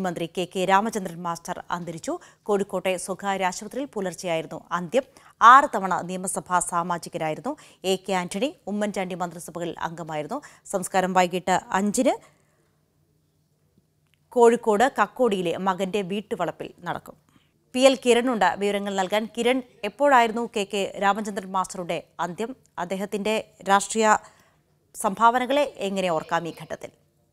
മന്ത്രി K K Ramachandran master അന്തരിച്ചു കോഴിക്കോട്ടെ സ്വകാര്യ ആശുപത്രിയിൽ പുലർച്ചെയായിരുന്നു അന്ത്യം ആറ് തവണ നിയമസഭാ സാമാജികരായിരുന്നു എ കെ ആന്റണി ഉമ്മൻചാണ്ടി മന്ത്രിസഭകളിൽ അംഗമായിരുന്നു സംസ്കാരം വൈകിട്ട് അഞ്ചിന് കോഴിക്കോട് കക്കോടിയിലെ മകന്റെ വീട്ടുവളപ്പിൽ നടക്കും പി എൽ കിരണുണ്ട് വിവരങ്ങൾ നൽകാൻ കിരൺ എപ്പോഴായിരുന്നു കെ കെ രാമചന്ദ്രൻ മാസ്റ്ററുടെ അന്ത്യം അദ്ദേഹത്തിന്റെ രാഷ്ട്രീയ സംഭാവനകളെ എങ്ങനെ ഓർക്കാം ഈ ഘട്ടത്തിൽ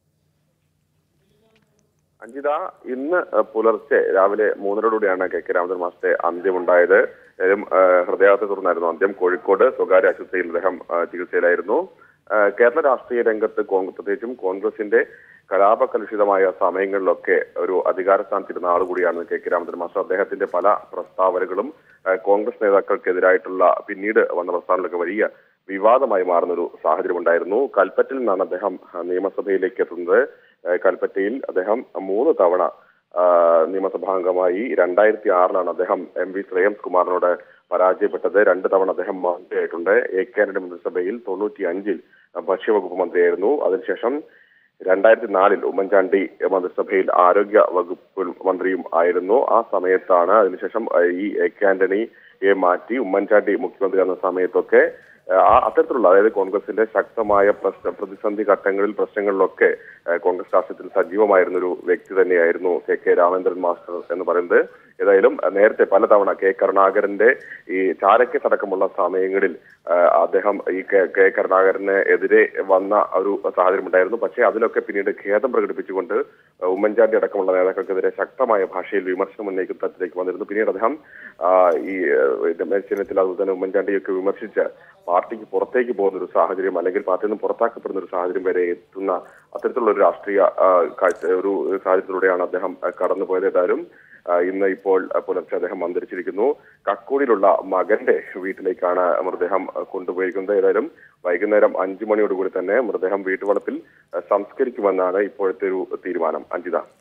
അഞ്ജിത ഇന്ന് പുലർച്ചെ രാവിലെ മൂന്നരയോടുകൂടിയാണ് കെ കെ രാമചന്ദ്രൻ മാസത്തെ അന്ത്യമുണ്ടായത് ഏതായാലും ഹൃദയാഘാതത്തെ തുടർന്നായിരുന്നു അന്ത്യം കോഴിക്കോട് സ്വകാര്യ ആശുപത്രിയിൽ അദ്ദേഹം ആ, ചികിത്സയിലായിരുന്നു ആ, കേരള രാഷ്ട്രീയ രംഗത്ത് കോൺഗ്രസ് പ്രത്യേകിച്ചും കോൺഗ്രസിന്റെ കലാപകലുഷിതമായ സമയങ്ങളിലൊക്കെ ഒരു അധികാര സ്ഥാനത്തിരുന്ന ആൾ കൂടിയാണ് കെ കെ രാമചന്ദ്രൻ മാസ്റ്റർ അദ്ദേഹത്തിന്റെ പല പ്രസ്താവനകളും ആ, കോൺഗ്രസ് നേതാക്കൾക്കെതിരായിട്ടുള്ള പിന്നീട് വന്ന പ്രസ്താവനകളൊക്കെ വലിയ വിവാദമായി മാറുന്നൊരു സാഹചര്യം ഉണ്ടായിരുന്നു കൽപ്പറ്റയിൽ നിന്നാണ് അദ്ദേഹം ആ, നിയമസഭയിലേക്ക് എത്തുന്നത് ആ, കൽപ്പറ്റയിൽ അദ്ദേഹം മൂന്ന് തവണ ആ, നിയമസഭാംഗമായി രണ്ടായിരത്തി ആറിലാണ് അദ്ദേഹം എം വി ശ്രേയംസ് കുമാറിനോട് പരാജയപ്പെട്ടത് രണ്ട് തവണ അദ്ദേഹം മന്ത്രിയായിട്ടുണ്ട് എ കെ ആന്റണി മന്ത്രിസഭയിൽ തൊണ്ണൂറ്റി അഞ്ചിൽ ഭക്ഷ്യവകുപ്പ് മന്ത്രിയായിരുന്നു അതിനുശേഷം രണ്ടായിരത്തി നാലിൽ ഉമ്മൻചാണ്ടി മന്ത്രിസഭയിൽ ആരോഗ്യ വകുപ്പ് മന്ത്രിയും ആയിരുന്നു ആ സമയത്താണ് അതിനുശേഷം ആ, ഈ എ കെ ആന്റണിയെ മാറ്റി ഉമ്മൻചാണ്ടി മുഖ്യമന്ത്രി എന്ന സമയത്തൊക്കെ ആ അത്തരത്തിലുള്ള അതായത് കോൺഗ്രസിന്റെ ശക്തമായ പ്രശ്ന പ്രതിസന്ധി ഘട്ടങ്ങളിൽ പ്രശ്നങ്ങളിലൊക്കെ ഏഹ്, കോൺഗ്രസ് രാഷ്ട്രീയത്തിൽ സജീവമായിരുന്ന ഒരു വ്യക്തി തന്നെയായിരുന്നു കെ കെ രാമേന്ദ്രൻ മാസ്റ്റർ എന്ന് പറയുന്നത് ഏതായാലും ഏഹ്, നേരത്തെ പലതവണ കെ കരുണാകരന്റെ ഈ ചാരക്കേസ് അടക്കമുള്ള സമയങ്ങളിൽ ഏഹ്, അദ്ദേഹം ഈ കെ കെ കരുണാകരന് എതിരെ വന്ന ഒരു സാഹചര്യം ഉണ്ടായിരുന്നു പക്ഷേ അതിലൊക്കെ പിന്നീട് ഖേദം പ്രകടിപ്പിച്ചുകൊണ്ട് ഏഹ്, ഉമ്മൻചാണ്ടി അടക്കമുള്ള നേതാക്കൾക്കെതിരെ ശക്തമായ ഭാഷയിൽ വിമർശനം ഉന്നയിക്കുന്ന തരത്തിലേക്ക് വന്നിരുന്നു പിന്നീട് അദ്ദേഹം ആ, ഈ ഏഹ്, രമേശ് ചെന്നിത്തല അതുപോലെ തന്നെ ഉമ്മൻചാണ്ടിയൊക്കെ വിമർശിച്ച് പാർട്ടിക്ക് പുറത്തേക്ക് പോകുന്ന ഒരു സാഹചര്യം അല്ലെങ്കിൽ പാർട്ടിയിൽ നിന്ന് പുറത്താക്കപ്പെടുന്ന ഒരു സാഹചര്യം വരെ എത്തുന്ന അത്തരത്തിലുള്ള ഒരു രാഷ്ട്രീയ ആ, കാഴ്ച ഒരു സാഹചര്യത്തിലൂടെയാണ് അദ്ദേഹം ആ, കടന്നുപോയത് ഏതായാലും ആ, ഇന്ന് ഇപ്പോൾ ആ, പുലർച്ചെ അദ്ദേഹം അന്തരിച്ചിരിക്കുന്നു കക്കൂടിലുള്ള മകന്റെ വീട്ടിലേക്കാണ് മൃതദേഹം ആ, കൊണ്ടുപോയിരിക്കുന്നത് ഏതായാലും വൈകുന്നേരം അഞ്ചു മണിയോടുകൂടി തന്നെ മൃതദേഹം വീട്ടുവളപ്പിൽ ആ, സംസ്കരിക്കുമെന്നാണ് ഇപ്പോഴത്തെ ഒരു തീരുമാനം അഞ്ജിത